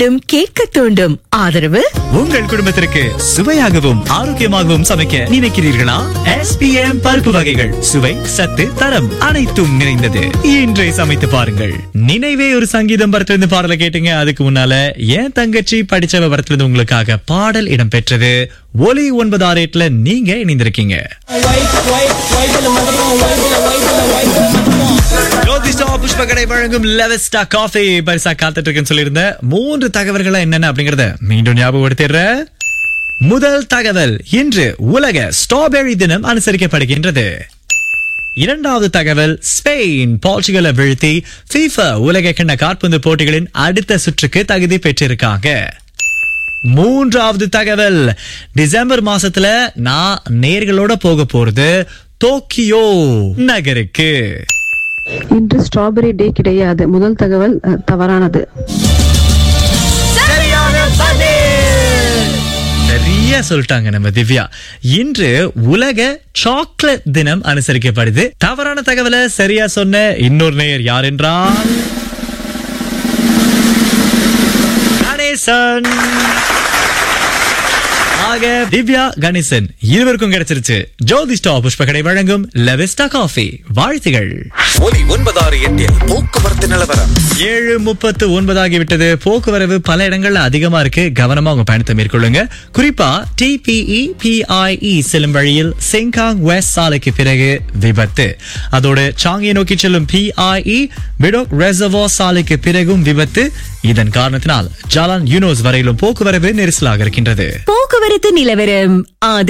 தூண்டும் கேட்க தூண்டும் ஆதரவு உங்கள் குடும்பத்திற்கு சுவையாகவும் ஆரோக்கியமாகவும் சமைக்க நினைக்கிறீர்களா SPM பருப்பு வகைகள் சுவை சத்து தரம் அனைத்தும் நிறைந்தது இன்றை சமைத்து பாருங்கள் நினைவே ஒரு சங்கீதம் படத்திலிருந்து பாடலை கேட்டீங்க அதுக்கு முன்னால என் தங்கச்சி படிச்சவ படத்திலிருந்து உங்களுக்காக பாடல் இடம்பெற்றது ஒலி ஒன்பது ஆறு எட்டுல நீங்க இணைந்திருக்கீங்க ஜோதிஷா புஷ்பகடை வழங்கும் லெவஸ்டா காஃபி பரிசா காத்துட்டு இருக்குன்னு சொல்லியிருந்த மூன்று தகவல்களை என்னென்ன அப்படிங்கறத மீண்டும் ஞாபகப்படுத்திடுறேன் முதல் தகவல் இன்று உலக ஸ்ட்ராபெரி தினம் அனுசரிக்கப்படுகின்றது இரண்டாவது தகவல் ஸ்பெயின் போர்ச்சுகலை வீழ்த்தி FIFA உலக கிண்ண காற்பந்து போட்டிகளின் அடுத்த சுற்றுக்கு தகுதி பெற்றிருக்காங்க மூன்றாவது தகவல் டிசம்பர் மாசத்துல நான் நேர்களோட போக போறது டோக்கியோ நகருக்கு இன்று ஸ்ட்ராபெரி டே கிடையாது முதல் தகவல் அஹ், தவறானது சரியா சொல்லிட்டாங்க நம்ம திவ்யா இன்று உலக சாக்லேட் தினம் அனுசரிக்கப்படுது தவறான தகவலை சரியா சொன்ன இன்னொரு நேயர் யார் என்றால் கணேசன் ஆக திவ்யா கணேசன் இருவருக்கும் கிடைச்சிருச்சு ஜோதிஷ்டா புஷ்பகடை வழங்கும் லெவிஸ்டா காஃபி வாழ்த்துகள் ஒலி ஒன்பதாறு எட்டில் போக்குவரத்து நிலவரம் ஏழு முப்பத்து ஒன்பதாகி விட்டது போக்குவரவு பல இடங்கள்ல அதிகமா இருக்கு கவனமா உங்க பயணத்தை மேற்கொள்ளுங்க குறிப்பா டிபிஇ பிஐஇ செல்லும் வழியில் செங்காங் வெஸ்ட் சாலைக்கு பிறகு விபத்து அதோடு சாங்கியை நோக்கி செல்லும் பிஐஇ விடோக் ரெசர்வோ சாலைக்கு பிறகும் விபத்து இதன் காரணத்தினால் ஜாலான் யூனோஸ் வரையிலும் போக்குவரவு நெரிசலாக இருக்கின்றது போக்குவரத்து நிலவரம் ஆதரவு